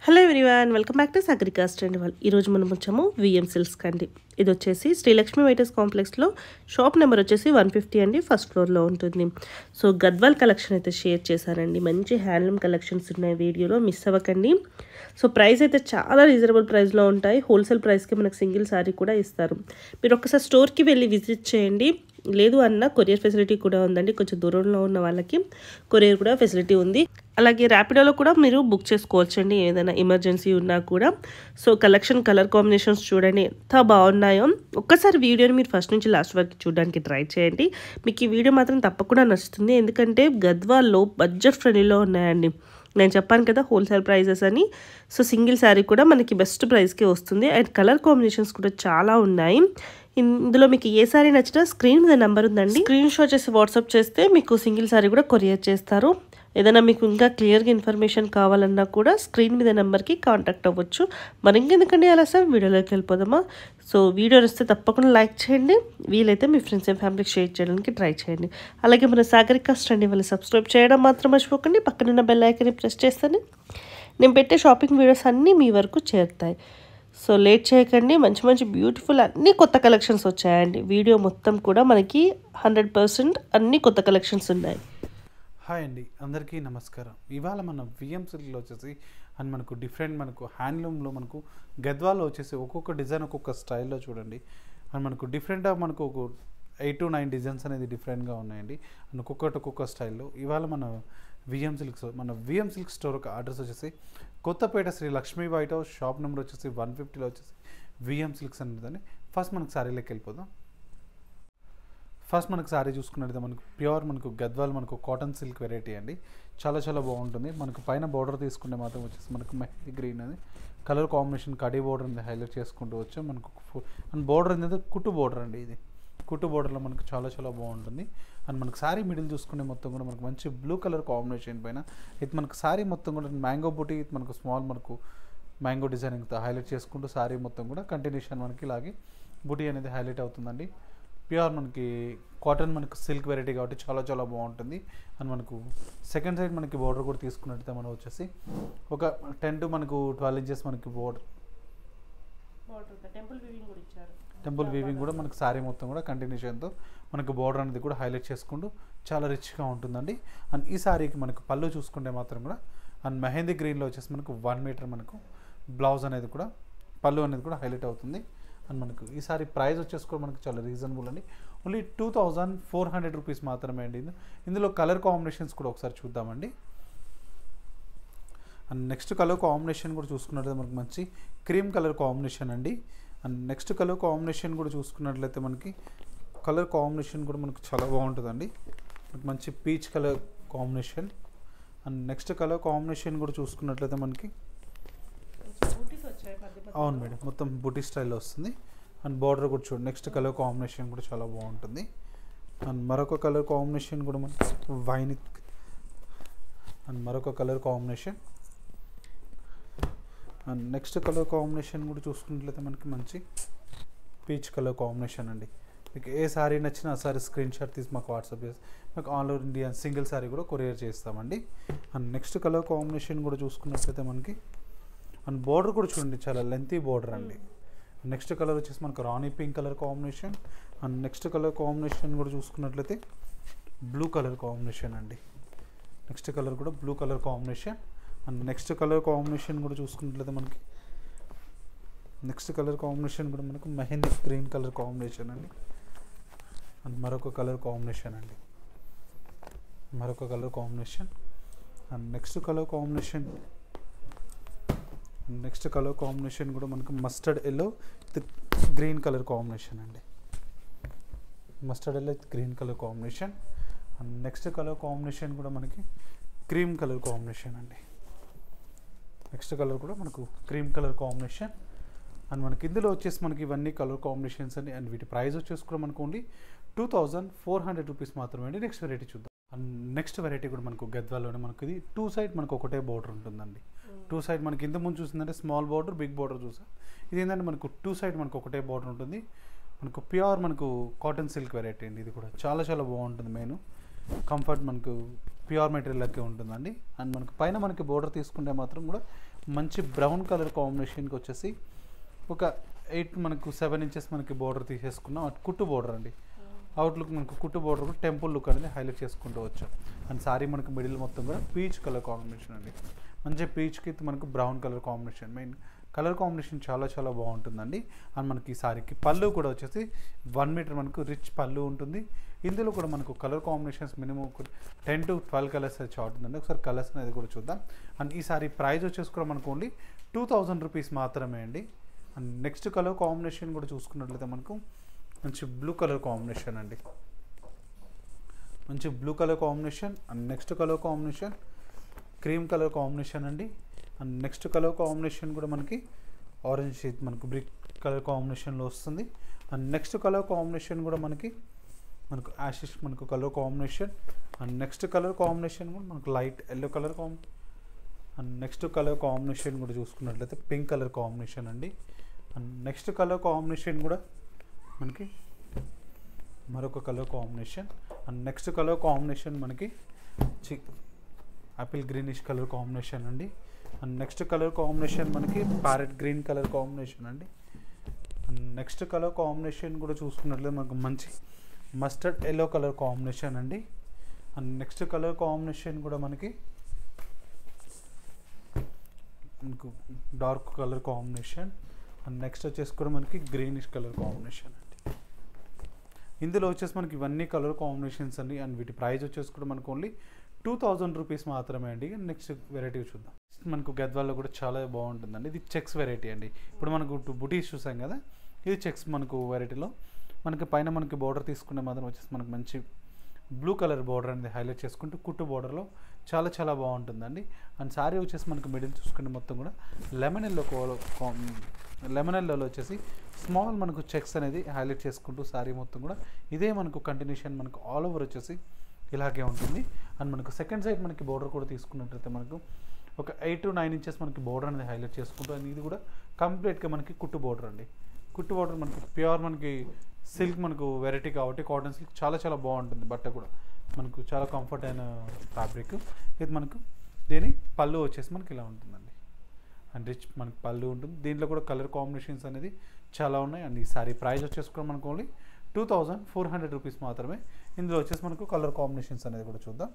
Hello everyone welcome back to సాగరికాస్ట్ అండి వాళ్ళు ఈరోజు మనం వచ్చాము విఎం సిల్క్స్ అండి ఇది వచ్చేసి శ్రీలక్ష్మి వైటర్స్ కాంప్లెక్స్లో షాప్ నెంబర్ వచ్చేసి వన్ ఫిఫ్టీ అండి ఫస్ట్ ఫ్లోర్లో ఉంటుంది సో గద్వాల్ కలెక్షన్ అయితే షేర్ చేశారండి మంచి హ్యాండ్లూమ్ కలెక్షన్స్ ఉన్నాయి వీడియోలో మిస్ అవ్వకండి సో ప్రైస్ అయితే చాలా రీజనబుల్ ప్రైస్లో ఉంటాయి హోల్సేల్ ప్రైస్కి మనకు సింగిల్ సారీ కూడా ఇస్తారు మీరు ఒకసారి స్టోర్కి వెళ్ళి విజిట్ చేయండి లేదు అన్న కొరియర్ ఫెసిలిటీ కూడా ఉందండి కొంచెం దూరంలో ఉన్న వాళ్ళకి కొరియర్ కూడా ఫెసిలిటీ ఉంది అలాగే ర్యాపిడోలో కూడా మీరు బుక్ చేసుకోవచ్చండి ఏదైనా ఎమర్జెన్సీ ఉన్నా కూడా సో కలెక్షన్ కలర్ కాంబినేషన్స్ చూడండి ఎంత బాగున్నాయో ఒక్కసారి వీడియోని మీరు ఫస్ట్ నుంచి లాస్ట్ వరకు చూడడానికి ట్రై చేయండి మీకు ఈ వీడియో మాత్రం తప్పకుండా నచ్చుతుంది ఎందుకంటే గద్వాల్లో బడ్జెట్ ఫ్రెండ్లీలో ఉన్నాయండి నేను చెప్పాను కదా హోల్సేల్ ప్రైజెస్ అని సో సింగిల్ శారీ కూడా మనకి బెస్ట్ ప్రైస్కే వస్తుంది అండ్ కలర్ కాంబినేషన్స్ కూడా చాలా ఉన్నాయి ఇందులో మీకు ఏ సారీ నచ్చినా స్క్రీన్ మీద నెంబర్ ఉందండి స్క్రీన్ షాట్ చేసి వాట్సాప్ చేస్తే మీకు సింగిల్ సారీ కూడా కొరియర్ చేస్తారు ఏదైనా మీకు ఇంకా క్లియర్గా ఇన్ఫర్మేషన్ కావాలన్నా కూడా స్క్రీన్ మీద నెంబర్కి కాంటాక్ట్ అవ్వచ్చు మరి ఇంకెందుకండి అలా సార్ వీడియోలోకి వెళ్ళిపోదామా సో వీడియో వస్తే తప్పకుండా లైక్ చేయండి వీలైతే మీ ఫ్రెండ్స్ అండ్ ఫ్యామిలీకి షేర్ చేయడానికి ట్రై చేయండి అలాగే మన సాగరిక స్టండి వాళ్ళు సబ్స్క్రైబ్ చేయడం మాత్రం మర్చిపోకండి పక్కనున్న బెల్ ఐకన్ని ప్రెస్ చేస్తాను నేను పెట్టే షాపింగ్ వీడియోస్ అన్నీ మీ వరకు చేరుతాయి సో లేట్ చేయకండి మంచి మంచి బ్యూటిఫుల్ అన్ని కొత్త కలెక్షన్స్ వచ్చాయండి వీడియో మొత్తం కూడా మనకి హండ్రెడ్ పర్సెంట్ అన్ని కొత్త కలెక్షన్స్ ఉన్నాయి హాయ్ అండి అందరికీ నమస్కారం ఇవాళ మన విఎం సిల్క్లో వచ్చేసి అండ్ మనకు డిఫరెంట్ మనకు హ్యాండ్లూమ్లో మనకు గద్వాల్లో వచ్చేసి ఒక్కొక్క డిజైన్ ఒక్కొక్క స్టైల్లో చూడండి అండ్ మనకు డిఫరెంట్ మనకు ఒక ఎయిట్ టు నైన్ డిజైన్స్ అనేది డిఫరెంట్గా ఉన్నాయండి అండ్ ఒక్కొక్కటి ఒక్కొక్క స్టైల్లో ఇవాళ మన విఎం సిల్క్స్ మన విఎం సిల్క్ స్టోర్ ఒక అడ్రస్ వచ్చేసి Kothapeta Shri Lakshmi white house shop number వచ్చేసి వన్ ఫిఫ్టీలో వచ్చేసి విఎం సిల్క్స్ అనేదని ఫస్ట్ మనకు శారీలోకి వెళ్ళిపోదాం ఫస్ట్ మనకు శారీ చూసుకున్నట్లయితే మనకు ప్యూర్ మనకు గద్వాల్ మనకు కాటన్ సిల్క్ వెరైటీ అండి చాలా చాలా బాగుంటుంది మనకు పైన బార్డర్ తీసుకుంటే మాత్రం వచ్చేసి మనకు మెహందీ గ్రీన్ అది కలర్ కాంబినేషన్ కడీ బార్డర్ అనేది హైలైట్ చేసుకుంటూ వచ్చాం మనకు అండ్ బార్డర్ అనేది కుట్టు బార్డర్ అండి ఇది కుట్టు బార్డర్లో మనకు చాలా చాలా బాగుంటుంది అండ్ మనకు శారీ మిడిల్ చూసుకుంటే మొత్తం కూడా మనకు మంచి బ్లూ కలర్ కాంబినేషన్ పైన ఇది మనకు శారీ మొత్తం కూడా మ్యాంగో బుటీ మనకు స్మాల్ మనకు మ్యాంగో డిజైనింగ్తో హైలైట్ చేసుకుంటూ శారీ మొత్తం కూడా కంటిన్యూషన్ మనకి ఇలాగే బుటీ అనేది హైలైట్ అవుతుందండి ప్యూర్ మనకి కాటన్ మనకు సిల్క్ వెరైటీ కాబట్టి చాలా చాలా బాగుంటుంది అండ్ మనకు సెకండ్ సైడ్ మనకి బోర్డర్ కూడా తీసుకున్నట్టయితే మనం వచ్చేసి ఒక టెన్ టు మనకు ట్వెల్వ్ ఇంచెస్ మనకి బోర్డర్ టెంపుల్ వీవింగ్ కూడా ఇచ్చారు టెంపుల్ వీవింగ్ కూడా మనకు శారీ మొత్తం కూడా కంటిన్యూషన్తో మనకు బోర్డర్ అనేది కూడా హైలైట్ చేసుకుంటూ చాలా రిచ్గా ఉంటుందండి అండ్ ఈ శారీకి మనకు పళ్ళు చూసుకుంటే మాత్రం కూడా అండ్ మెహందీ గ్రీన్లో వచ్చేసి మనకు వన్ మీటర్ మనకు బ్లౌజ్ అనేది కూడా పళ్ళు అనేది కూడా హైలైట్ అవుతుంది అండ్ మనకు ఈ సారీ ప్రైస్ వచ్చేసి కూడా మనకు చాలా రీజనబుల్ అండి only two thousand four hundred rupees మాత్రమే అండి ఇందులో కలర్ కాంబినేషన్స్ కూడా ఒకసారి చూద్దామండి అండ్ నెక్స్ట్ కలర్ కాంబినేషన్ కూడా చూసుకున్నట్లయితే మనకు మంచి క్రీమ్ కలర్ కాంబినేషన్ అండి అండ్ నెక్స్ట్ కలర్ కాంబినేషన్ కూడా చూసుకున్నట్లయితే మనకి కలర్ కాంబినేషన్ కూడా మనకు చాలా బాగుంటుందండి మనకి మంచి peach colour combination and next colour combination కూడా చూసుకున్నట్లయితే మనకి అవును మేడం మొత్తం బుటీ స్టైల్లో వస్తుంది అండ్ బార్డర్ కూడా చూడండి నెక్స్ట్ కలర్ కాంబినేషన్ కూడా చాలా బాగుంటుంది అండ్ మరొక కలర్ కాంబినేషన్ కూడా మనకి వైన్ అండ్ మరొక colour combination and next colour combination కూడా చూసుకున్నట్లయితే మనకి మంచి పీచ్ కలర్ కాంబినేషన్ అండి మీకు ఏ శారీ నచ్చినా ఆ సారీ స్క్రీన్ షాట్ తీసి మాకు వాట్సాప్ చేసి మాకు all over India single sari కూడా కొరియర్ చేస్తామండి అండ్ నెక్స్ట్ కలర్ కాంబినేషన్ కూడా చూసుకున్నట్లయితే మనకి అండ్ బార్డర్ కూడా చూడండి చాలా లెంతీ బార్డర్ అండి నెక్స్ట్ కలర్ వచ్చేసి మనకు rani pink colour combination and next colour combination కూడా చూసుకున్నట్లయితే బ్లూ కలర్ కాంబినేషన్ అండి నెక్స్ట్ కలర్ కూడా blue colour combination and next colour combination కూడా చూసుకున్నట్లయితే మనకి నెక్స్ట్ కలర్ కాంబినేషన్ కూడా మనకు మెహందీ గ్రీన్ కలర్ కాంబినేషన్ అండి అండ్ మరొక కలర్ కాంబినేషన్ అండి మరొక colour combination and next colour combination next colour combination కూడా మనకు mustard yellow with green colour combination అండి mustard yellow with green colour combination and next colour combination కూడా మనకి cream colour combination అండి next colour కూడా మనకు క్రీమ్ కలర్ కాంబినేషన్ అండ్ మనకి ఇందులో వచ్చేసి మనకి ఇవన్నీ కలర్ కాంబినేషన్స్ అండి అండ్ వీటి ప్రైస్ వచ్చేసి కూడా మనకు only two thousand four hundred rupees మాత్రమే అండి నెక్స్ట్ వెరైటీ చూద్దాం అండ్ నెక్స్ట్ వెరైటీ కూడా మనకు గద్వాలోనే మనకు ఇది టూ సైడ్ మనకు ఒకటే బార్డర్ ఉంటుందండి టూ సైడ్ మనకి ఇంత ముందు చూసిందంటే స్మాల్ బార్డర్ బిగ్ బార్డర్ చూసా ఇది ఏంటంటే మనకు టూ సైడ్ మనకు ఒకటే బార్డర్ ఉంటుంది మనకు ప్యూర్ మనకు కాటన్ సిల్క్ వెరైటీ అండి ఇది కూడా చాలా చాలా బాగుంటుంది మెయిన్ కంఫర్ట్ మనకు ప్యూర్ మెటీరియల్కి ఉంటుందండి అండ్ మనకి పైన మనకి బోర్డర్ తీసుకుంటే మాత్రం కూడా మంచి బ్రౌన్ కలర్ కాంబినేషన్కి వచ్చేసి ఒక ఎయిట్ మనకు సెవెన్ ఇంచెస్ మనకి బోర్డర్ తీసేసుకున్నాం అటు కుట్టు బోర్డర్ అండి అవుట్లుక్ మనకు కుట్టు బోర్డర్ కూడా టెంపుల్ లుక్ అనేది హైలైట్ చేసుకుంటూ వచ్చాం అండ్ సారీ మనకి మిడిల్ మొత్తం కూడా పీచ్ కలర్ కాంబినేషన్ అండి మంచి పీచ్కి మనకు brown colour combination main colour combination చాలా చాలా బాగుంటుందండి అండ్ మనకి ఈ సారీకి పళ్ళు కూడా వచ్చేసి వన్ మీటర్ మనకు రిచ్ పళ్ళు ఉంటుంది ఇందులో కూడా మనకు colour combinations minimum ten to twelve colours అయితే ఉంటుందండి ఒకసారి కలర్స్ అనేది కూడా చూద్దాం అండ్ ఈ సారీ ప్రైస్ వచ్చేసి కూడా మనకు ఓన్లీ టూ థౌజండ్ రూపీస్ మాత్రమే అండి అండ్ నెక్స్ట్ కలర్ కాంబినేషన్ కూడా చూసుకున్నట్లయితే మనకు మంచి బ్లూ కలర్ కాంబినేషన్ అండి మంచి blue colour combination and next colour combination cream colour combination అండి అండ్ నెక్స్ట్ కలర్ కాంబినేషన్ కూడా మనకి ఆరెంజ్ షేడ్ మనకు బ్రిక్ కలర్ కాంబినేషన్లో వస్తుంది అండ్ నెక్స్ట్ కలర్ కాంబినేషన్ కూడా మనకి మనకు యాషిష్ మనకు colour combination and next colour combination కూడా మనకు light yellow colour comb and next colour combination కూడా చూసుకున్నట్లయితే పింక్ కలర్ కాంబినేషన్ అండి అండ్ నెక్స్ట్ కలర్ కాంబినేషన్ కూడా మనకి మరొక colour combination and next colour combination మనకి చి యాపిల్ గ్రీనిష్ కలర్ కాంబినేషన్ అండి అండ్ నెక్స్ట్ కలర్ కాంబినేషన్ మనకి ప్యారెట్ గ్రీన్ కలర్ కాంబినేషన్ అండి అండ్ నెక్స్ట్ కలర్ కాంబినేషన్ కూడా చూసుకున్నట్లయితే మనకు మంచి మస్టర్డ్ ఎల్లో కలర్ కాంబినేషన్ అండి అండ్ నెక్స్ట్ కలర్ కాంబినేషన్ కూడా మనకి మనకు dark colour combination and next వచ్చేసి కూడా మనకి గ్రీనిష్ కలర్ కాంబినేషన్ అండి ఇందులో వచ్చేసి మనకి ఇవన్నీ కలర్ కాంబినేషన్స్ అండి అండ్ వీటి ప్రైస్ వచ్చేసి కూడా మనకు ఓన్లీ టూ థౌజండ్ రూపీస్ మాత్రమే అండి నెక్స్ట్ వెరైటీ చూద్దాం మనకు గద్వాల్లో కూడా చాలా బాగుంటుందండి ఇది చెక్స్ వెరైటీ అండి ఇప్పుడు మనకు బుటీస్ చూసాం కదా ఇది చెక్స్ మనకు వెరైటీలో మనకి పైన మనకి బార్డర్ తీసుకునే మాత్రం వచ్చేసి మనకు మంచి బ్లూ కలర్ బార్డర్ అనేది హైలైట్ చేసుకుంటూ కుట్టు బార్డర్లో చాలా చాలా బాగుంటుందండి అండ్ శారీ వచ్చేసి మనకు మిడిల్ చూసుకుంటే మొత్తం కూడా లెమన్ ఎల్లో లెమన్ ఎల్లోలో వచ్చేసి స్మాల్ మనకు చెక్స్ అనేది హైలైట్ చేసుకుంటూ శారీ మొత్తం కూడా ఇదే మనకు కంటిన్యూషన్ మనకు ఆల్ ఓవర్ వచ్చేసి ఇలాగే ఉంటుంది అండ్ మనకు సెకండ్ సైడ్ మనకి బోర్డర్ కూడా తీసుకున్నట్లయితే మనకు ఒక ఎయిట్ టు నైన్ ఇంచెస్ మనకి బోర్డర్ అనేది హైలైట్ చేసుకుంటూ అండ్ ఇది కూడా కంప్లీట్గా మనకి కుట్టు బోర్డర్ అండి కుట్టు బోర్డర్ మనకి ప్యూర్ మనకి సిల్క్ మనకు వెరైటీ కాబట్టి కాటన్ సిల్క్ చాలా చాలా బాగుంటుంది బట్ట కూడా మనకు చాలా కంఫర్ట్ అయిన ఫ్యాబ్రిక్ ఇది మనకు దీని పళ్ళు వచ్చేసి మనకి ఇలా ఉంటుందండి అండ్ రిచ్ మనకి పళ్ళు ఉంటుంది దీంట్లో కూడా కలర్ కాంబినేషన్స్ అనేది చాలా ఉన్నాయి అండ్ ఈ సారీ ప్రైస్ వచ్చేసి కూడా మనకు only two thousand four hundred rupees మాత్రమే ఇందులో వచ్చేసి మనకు కలర్ కాంబినేషన్స్ అనేది కూడా చూద్దాం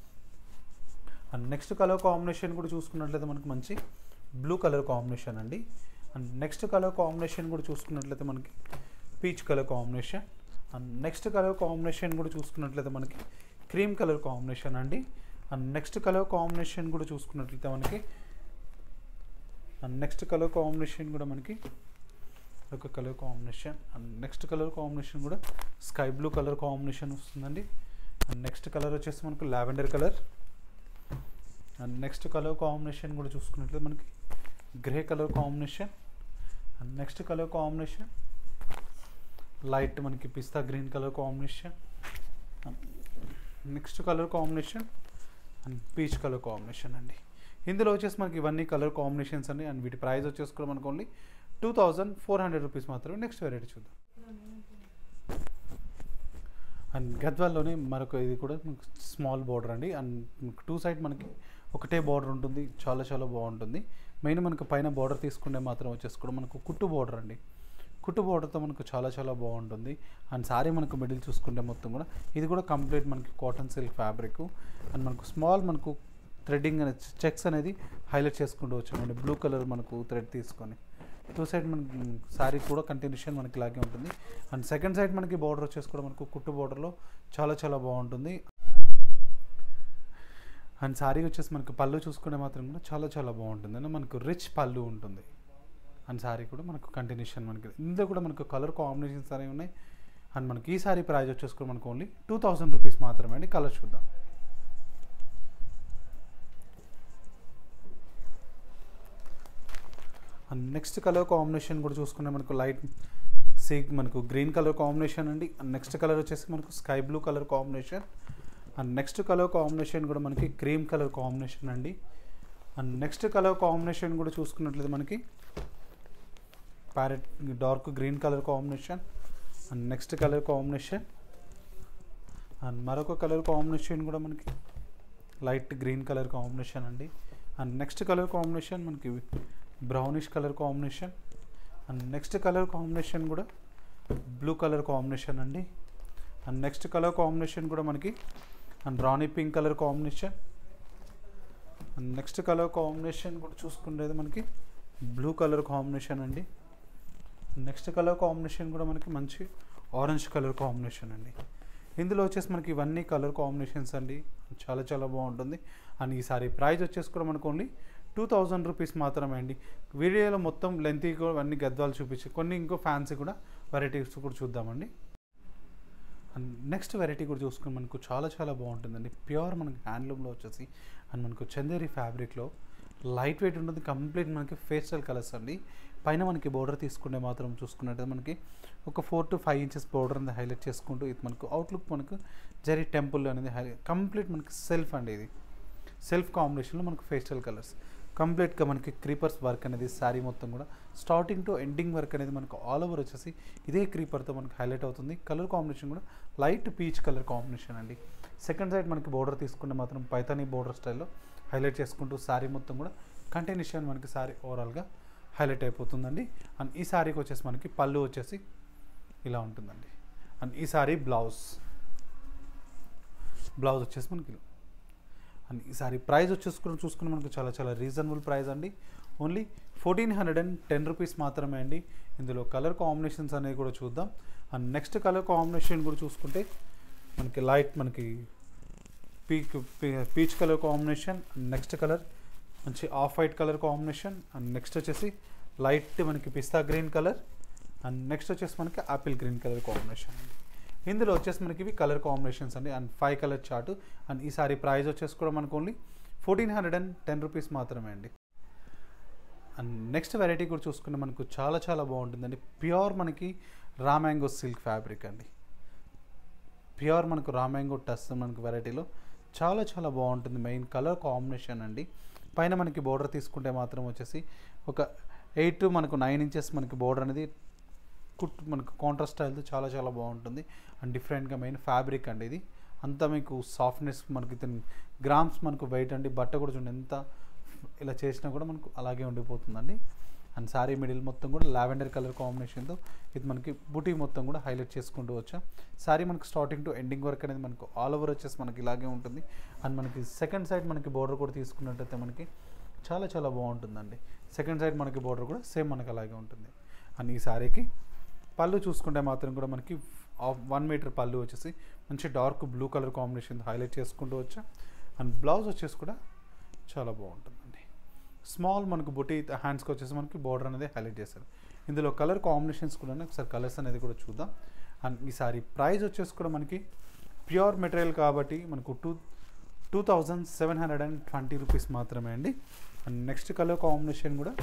అండ్ నెక్స్ట్ కలర్ కాంబినేషన్ కూడా చూసుకున్నట్లయితే మనకు మంచి బ్లూ కలర్ కాంబినేషన్ అండి అండ్ నెక్స్ట్ కలర్ కాంబినేషన్ కూడా చూసుకున్నట్లయితే మనకి peach colour combination and next colour combination కూడా చూసుకున్నట్లయితే మనకి క్రీమ్ కలర్ కాంబినేషన్ అండి అండ్ నెక్స్ట్ కలర్ కాంబినేషన్ కూడా చూసుకున్నట్లయితే మనకి అండ్ నెక్స్ట్ కలర్ కాంబినేషన్ కూడా మనకి ఒక colour combination and next colour combination కూడా స్కై బ్లూ కలర్ కాంబినేషన్ వస్తుందండి అండ్ నెక్స్ట్ కలర్ వచ్చేసి మనకు lavender colour and next colour combination కూడా చూసుకున్నట్లయితే మనకి grey colour combination and next colour combination light మనకి pista green colour combination next colour combination and peach colour combination అండి ఇందులో వచ్చేసి మనకి ఇవన్నీ కలర్ కాంబినేషన్స్ అండి అండ్ వీటి ప్రైస్ వచ్చేసి కూడా మనకు only two thousand four hundred rupees మాత్రమే నెక్స్ట్ వెరైటీ చూద్దాం అండ్ గద్వాల్లోనే మరొక ఇది కూడా స్మాల్ బార్డర్ అండి అండ్ టూ సైడ్ మనకి ఒకటే బార్డర్ ఉంటుంది చాలా చాలా బాగుంటుంది మెయిన్ మనకు పైన బార్డర్ తీసుకుంటే మాత్రం వచ్చేసి కూడా మనకు కుట్టు బార్డర్ అండి కుట్టు బార్డర్తో మనకు చాలా చాలా బాగుంటుంది అండ్ సారీ మనకు మిడిల్ చూసుకుంటే మొత్తం కూడా ఇది కూడా కంప్లీట్ మనకి కాటన్ సిల్క్ ఫ్యాబ్రిక్ అండ్ మనకు స్మాల్ మనకు థ్రెడ్డింగ్ అనేది చెక్స్ అనేది హైలైట్ చేసుకుంటూ వచ్చామండి బ్లూ కలర్ మనకు థ్రెడ్ తీసుకొని టూ సైడ్ మనకి శారీ కూడా కంటిన్యూషన్ మనకి ఇలాగే ఉంటుంది అండ్ సెకండ్ సైడ్ మనకి బార్డర్ వచ్చేసి కూడా మనకు కుట్టు బార్డర్లో చాలా చాలా బాగుంటుంది అండ్ శారీ వచ్చేసి మనకు పళ్ళు చూసుకుంటే మాత్రం కూడా చాలా చాలా బాగుంటుంది అంటే మనకు రిచ్ పళ్ళు ఉంటుంది అండ్ శారీ కూడా మనకు కంటిన్యూషన్ మనకి ఇందులో కూడా మనకు కలర్ కాంబినేషన్స్ అనేవి ఉన్నాయి అండ్ మనకి ఈ శారీ ప్రైస్ వచ్చేసి కూడా మనకు ఓన్లీ టూ థౌసండ్ రూపీస్ మాత్రమే అండి కలర్ చూద్దాం అండ్ నెక్స్ట్ కలర్ కాంబినేషన్ కూడా చూసుకుంటే మనకు లైట్ సీ మనకు గ్రీన్ కలర్ కాంబినేషన్ అండి అండ్ నెక్స్ట్ కలర్ వచ్చేసి మనకు sky blue colour combination and next colour combination కూడా మనకి క్రీమ్ కలర్ కాంబినేషన్ అండి అండ్ నెక్స్ట్ కలర్ కాంబినేషన్ కూడా చూసుకున్నట్లయితే మనకి parrot dark green colour combination and next colour combination and మరొక కలర్ కాంబినేషన్ కూడా మనకి లైట్ గ్రీన్ కలర్ కాంబినేషన్ అండి అండ్ నెక్స్ట్ కలర్ కాంబినేషన్ మనకి brownish colour combination and next colour combination కూడా blue colour combination అండి అండ్ నెక్స్ట్ కలర్ కాంబినేషన్ కూడా మనకి and rani pink colour combination and next colour combination కూడా చూసుకునేది మనకి బ్లూ కలర్ కాంబినేషన్ అండి నెక్స్ట్ కలర్ కాంబినేషన్ కూడా మనకి మంచి ఆరెంజ్ కలర్ కాంబినేషన్ అండి ఇందులో వచ్చేసి మనకి ఇవన్నీ కలర్ కాంబినేషన్స్ అండి చాలా చాలా బాగుంటుంది అండ్ ఈసారి ప్రైస్ వచ్చేసి కూడా మనకు ఓన్లీ టూ థౌజండ్ రూపీస్ మాత్రమే అండి వీడియోలో మొత్తం లెంతీ అన్ని గద్వాలు చూపించి కొన్ని ఇంకో ఫ్యాన్సీ కూడా వెరైటీస్ కూడా చూద్దామండి అండ్ నెక్స్ట్ వెరైటీ కూడా చూసుకుని మనకు చాలా చాలా బాగుంటుందండి ప్యూర్ మనకి హ్యాండ్లూమ్లో వచ్చేసి అండ్ మనకు చందేరి ఫ్యాబ్రిక్లో లైట్ వెయిట్ ఉంటుంది కంప్లీట్ మనకి ఫేస్టల్ కలర్స్ అండి పైన మనకి బోర్డర్ తీసుకుంటే మాత్రం చూసుకున్నట్టు మనకి ఒక four to five inches border అనేది హైలైట్ చేసుకుంటూ ఇది మనకు అవుట్లుక్ మనకు జరీ టెంపుల్ అనేది హైలైట్ కంప్లీట్ మనకి సెల్ఫ్ అండి ఇది సెల్ఫ్ కాంబినేషన్లో మనకు ఫేస్టల్ కలర్స్ కంప్లీట్గా మనకి క్రీపర్స్ వర్క్ అనేది శారీ మొత్తం కూడా స్టార్టింగ్ టు ఎండింగ్ వర్క్ అనేది మనకు ఆల్ ఓవర్ వచ్చేసి ఇదే క్రీపర్తో మనకి హైలైట్ అవుతుంది కలర్ కాంబినేషన్ కూడా లైట్ పీచ్ కలర్ కాంబినేషన్ అండి సెకండ్ సైడ్ మనకి బోర్డర్ తీసుకుంటే మాత్రం పైతానీ బోర్డర్ స్టైల్లో హైలైట్ చేసుకుంటూ శారీ మొత్తం కూడా కంటిన్యూషన్ మనకి శారీ ఓవరాల్గా హైలైట్ అయిపోతుందండి అండ్ ఈ శారీకి వచ్చేసి మనకి పళ్ళు వచ్చేసి ఇలా ఉంటుందండి అండ్ ఈ శారీ బ్లౌజ్ బ్లౌజ్ వచ్చేసి మనకి ఇలా. అండ్ ఈసారి ప్రైస్ వచ్చేసుకుని చూసుకుని మనకు చాలా చాలా రీజనబుల్ ప్రైస్ అండి only fourteen hundred and ten rupees మాత్రమే అండి ఇందులో కలర్ కాంబినేషన్స్ అనేవి కూడా చూద్దాం అండ్ నెక్స్ట్ కలర్ కాంబినేషన్ కూడా చూసుకుంటే మనకి లైట్ మనకి peak peach colour combination next colour మంచి off white colour combination and next వచ్చేసి లైట్ మనకి pista green colour and next వచ్చేసి మనకి ఆపిల్ గ్రీన్ కలర్ కాంబినేషన్ అండి ఇందులో వచ్చేసి మనకి ఇవి కలర్ కాంబినేషన్స్ అండి and five colour chart and ఈసారి ప్రైస్ వచ్చేసి కూడా మనకు only fourteen hundred and ten rupees మాత్రమే అండి అండ్ నెక్స్ట్ వెరైటీ కూడా చూసుకుంటే మనకు చాలా చాలా బాగుంటుందండి ప్యూర్ మనకి రామ్యాంగో సిల్క్ ఫ్యాబ్రిక్ అండి ప్యూర్ మనకు రామ్యాంగో టస్ మనకు వెరైటీలో చాలా చాలా బాగుంటుంది మెయిన్ కలర్ కాంబినేషన్ అండి పైన మనకి బోర్డర్ తీసుకుంటే మాత్రం వచ్చేసి ఒక ఎయిట్ టు మనకు నైన్ ఇంచెస్ మనకి బోర్డర్ అనేది కుట్ మనకు కాంట్రాస్ట్ స్టైల్తో చాలా చాలా బాగుంటుంది అండ్ డిఫరెంట్గా మెయిన్ ఫ్యాబ్రిక్ అండి ఇది అంతా మీకు సాఫ్ట్నెస్ మనకి గ్రామ్స్ మనకు వెయిట్ అండి బట్ట కూడా చూడండి ఎంత ఇలా చేసినా కూడా మనకు అలాగే ఉండిపోతుందండి అండ్ శారీ మిడిల్ మొత్తం కూడా లావెండర్ కలర్ కాంబినేషన్తో ఇది మనకి బుటీ మొత్తం కూడా హైలైట్ చేసుకుంటూ వచ్చాం శారీ మనకి స్టార్టింగ్ టు ఎండింగ్ వర్క్ అనేది మనకు ఆల్ ఓవర్ వచ్చేసి మనకి ఇలాగే ఉంటుంది అండ్ మనకి సెకండ్ సైడ్ మనకి బోర్డర్ కూడా తీసుకున్నట్టయితే మనకి చాలా చాలా బాగుంటుందండి సెకండ్ సైడ్ మనకి బోర్డర్ కూడా సేమ్ మనకి అలాగే ఉంటుంది అండ్ ఈ శారీకి పళ్ళు చూసుకుంటే మాత్రం కూడా మనకి వన్ మీటర్ పళ్ళు వచ్చేసి మంచి dark blue colour combination highlight చేసుకుంటూ వచ్చా అండ్ బ్లౌజ్ వచ్చేసి కూడా చాలా బాగుంటుందండి స్మాల్ మనకు బుటీ హ్యాండ్స్కి వచ్చేసి మనకి బార్డర్ అనేది హైలైట్ చేశారు ఇందులో కలర్ కాంబినేషన్స్ కూడా ఉన్నాయి. ఒకసారి కలర్స్ అనేది కూడా చూద్దాం అండ్ ఈసారి ప్రైస్ వచ్చేసి కూడా మనకి ప్యూర్ మెటీరియల్ కాబట్టి మనకు two two thousand seven hundred and twenty rupees మాత్రమే అండి అండ్ నెక్స్ట్ కలర్ కాంబినేషన్ కూడా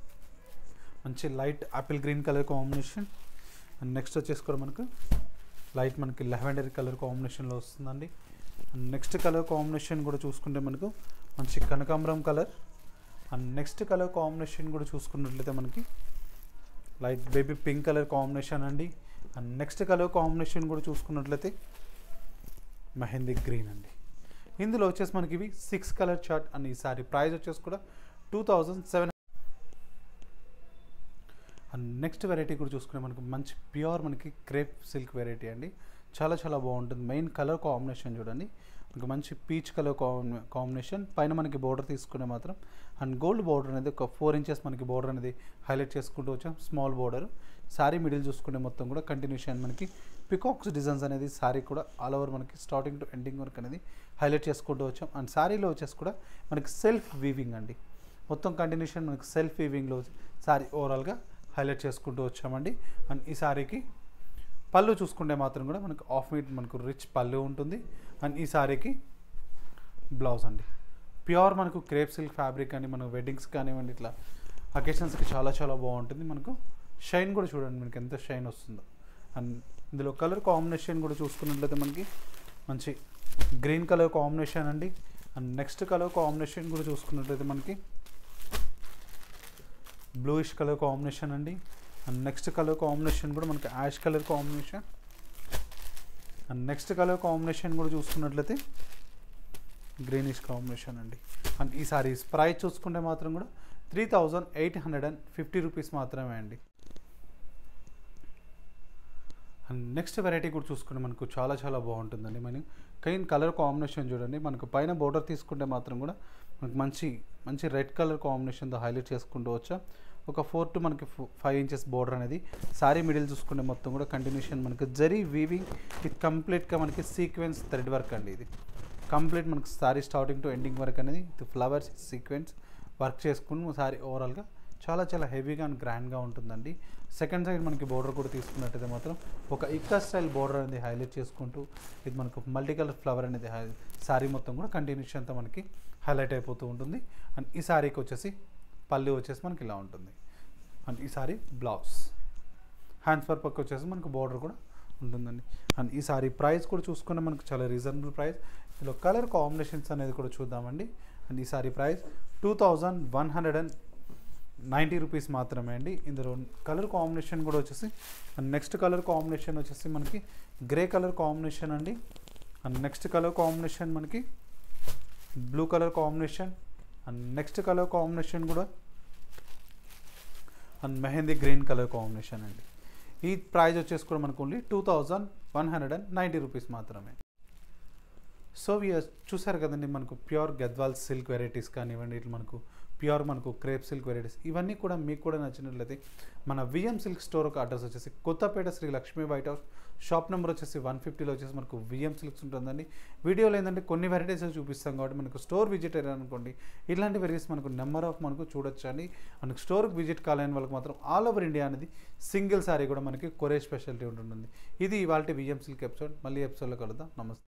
మంచి light apple green colour combination and next వచ్చేసి కూడా మనకు లైట్ మనకి లెవెండర్ కలర్ కాంబినేషన్లో వస్తుందండి అండ్ నెక్స్ట్ కలర్ కాంబినేషన్ కూడా చూసుకుంటే మనకు మంచి కనకాంబరం colour and next colour combination కూడా చూసుకున్నట్లయితే మనకి light baby pink colour combination అండి అండ్ నెక్స్ట్ కలర్ కాంబినేషన్ కూడా చూసుకున్నట్లయితే మెహందీ గ్రీన్ అండి ఇందులో వచ్చేసి మనకి ఇవి సిక్స్ కలర్ చార్ట్ అండ్ ఈ సారీ ప్రైస్ వచ్చేసి కూడా two thousand seven and next variety కూడా చూసుకునే మనకు మంచి ప్యూర్ మనకి క్రేప్ సిల్క్ వెరైటీ అండి చాలా చాలా బాగుంటుంది మెయిన్ కలర్ కాంబినేషన్ చూడండి మనకు మంచి పీచ్ కలర్ కాంబినేషన్ పైన మనకి బోర్డర్ తీసుకునే మాత్రం అండ్ గోల్డ్ బోర్డర్ అనేది ఒక ఫోర్ ఇంచెస్ మనకి బోర్డర్ అనేది హైలైట్ చేసుకుంటూ వచ్చాం స్మాల్ బోర్డర్ శారీ మిడిల్ చూసుకునే మొత్తం కూడా కంటిన్యూషన్ మనకి పికాక్స్ డిజైన్స్ అనేది శారీ కూడా ఆల్ ఓవర్ మనకి స్టార్టింగ్ టు ఎండింగ్ వరకు అనేది హైలైట్ చేసుకుంటూ వచ్చాం అండ్ శారీలో వచ్చేసి కూడా మనకి సెల్ఫ్ వీవింగ్ అండి మొత్తం కంటిన్యూషన్ మనకి సెల్ఫ్ వీవింగ్లో శారీ ఓవరాల్గా హైలైట్ చేసుకుంటూ వచ్చామండి అండ్ ఈ శారీకి పళ్ళు చూసుకుంటే మాత్రం కూడా మనకు ఆఫ్ మీట్ మనకు రిచ్ పళ్ళు ఉంటుంది అండ్ ఈ శారీకి బ్లౌజ్ అండి ప్యూర్ మనకు క్రేప్ సిల్క్ ఫ్యాబ్రిక్ అని మన వెడ్డింగ్స్ కానివ్వండి ఇట్లా అకేషన్స్కి చాలా చాలా బాగుంటుంది మనకు షైన్ కూడా చూడండి మనకి ఎంత షైన్ వస్తుందో అండ్ ఇందులో కలర్ కాంబినేషన్ కూడా చూసుకున్నట్లయితే మనకి మంచి గ్రీన్ కలర్ కాంబినేషన్ అండి అండ్ నెక్స్ట్ కలర్ కాంబినేషన్ కూడా చూసుకున్నట్లయితే మనకి బ్లూయిష్ కలర్ కాంబినేషన్ అండి అండ్ నెక్స్ట్ కలర్ కాంబినేషన్ కూడా మనకి ash colour combination and next colour combination కూడా చూసుకున్నట్లయితే గ్రీనిష్ కాంబినేషన్ అండి అండ్ ఈ సారీస్ ప్రైస్ చూసుకుంటే మాత్రం కూడా three thousand eight hundred and fifty rupees మాత్రమే అండి అండ్ నెక్స్ట్ వెరైటీ కూడా చూసుకుంటే మనకు చాలా చాలా బాగుంటుందండి మనం కైన్ కలర్ కాంబినేషన్ చూడండి మనకు పైన బోర్డర్ తీసుకుంటే మాత్రం కూడా మనకు మంచి మంచి రెడ్ కలర్ కాంబినేషన్తో హైలైట్ చేసుకుంటూ వచ్చా ఒక ఫోర్ టు మనకి ఫైవ్ ఇంచెస్ బోర్డర్ అనేది సారీ మిడిల్ చూసుకుంటే మొత్తం కూడా కంటిన్యూషన్ మనకి జరీ వీవింగ్ ఇది కంప్లీట్గా మనకి సీక్వెన్స్ థ్రెడ్ వర్క్ అండి ఇది కంప్లీట్ మనకి సారీ స్టార్టింగ్ టు ఎండింగ్ వరకు అనేది ఇది ఫ్లవర్స్ సీక్వెన్స్ వర్క్ చేసుకుని సారీ ఓవరాల్గా చాలా చాలా హెవీగా అండ్ గ్రాండ్గా ఉంటుందండి సెకండ్ సైడ్ మనకి బోర్డర్ కూడా తీసుకున్నట్టయితే మాత్రం ఒక ఇక్కా స్టైల్ బోర్డర్ అనేది హైలైట్ చేసుకుంటూ ఇది మనకు మల్టీ కలర్ ఫ్లవర్ అనేది శారీ మొత్తం కూడా కంటిన్యూషన్ అంతా మనకి హైలైట్ అయిపోతూ ఉంటుంది అండ్ ఈ శారీకి వచ్చేసి పళ్ళు వచ్చేసి మనకి ఇలా ఉంటుంది అండ్ ఈ సారీ బ్లౌజ్ హ్యాండ్స్ పర్ పక్క వచ్చేసి మనకు బోర్డర్ కూడా ఉంటుందండి అండ్ ఈ సారీ ప్రైస్ కూడా చూసుకుంటే మనకు చాలా రీజనబుల్ ప్రైస్ ఇందులో కలర్ కాంబినేషన్స్ అనేది కూడా చూద్దామండి అండ్ ఈ sari price two thousand one hundred and ninety rupees మాత్రమే అండి ఇందులో కలర్ కాంబినేషన్ కూడా వచ్చేసి అండ్ నెక్స్ట్ కలర్ కాంబినేషన్ వచ్చేసి మనకి గ్రే కలర్ కాంబినేషన్ అండి అండ్ నెక్స్ట్ కలర్ కాంబినేషన్ మనకి blue colour combination and next colour combination కూడా and mehndi green colour combination అండి ఈ ప్రైస్ వచ్చేసి కూడా మనకు only two thousand one hundred and ninety rupees మాత్రమే సో ఇవి చూసారు కదండి మనకు ప్యూర్ గద్వాల్ సిల్క్ వెరైటీస్ కానివ్వండి ఇట్లా మనకు ప్యూర్ మనకు క్రేప్ సిల్క్ వెరైటీస్ ఇవన్నీ కూడా మీకు కూడా నచ్చినట్లయితే మన విఎం సిల్క్ స్టోర్ ఒక అడ్రస్ వచ్చేసి Kothapeta Shri Lakshmi white house shop number వచ్చేసి వన్ ఫిఫ్టీలో వచ్చేసి మనకు విఎం సిల్క్స్ ఉంటుందండి వీడియోలో ఏంటంటే కొన్ని వెరైటీస్ చూపిస్తాం కాబట్టి మనకు స్టోర్ విజిట్ అయ్యారు అనుకోండి ఇలాంటి వెరైటీస్ మనకు నెంబర్ ఆఫ్ మనకు చూడొచ్చు అండి మనకు స్టోర్కి విజిట్ కాలేని వాళ్ళకి మాత్రం ఆల్ ఓవర్ ఇండియా అనేది సింగిల్ సారీ కూడా మనకి కొరే స్పెషాలిటీ ఉంటుంది ఇది ఇవాళ విఎం సిల్క్ ఎపిసోడ్ మళ్ళీ ఎపిసోడ్లో కలుద్దాం నమస్తే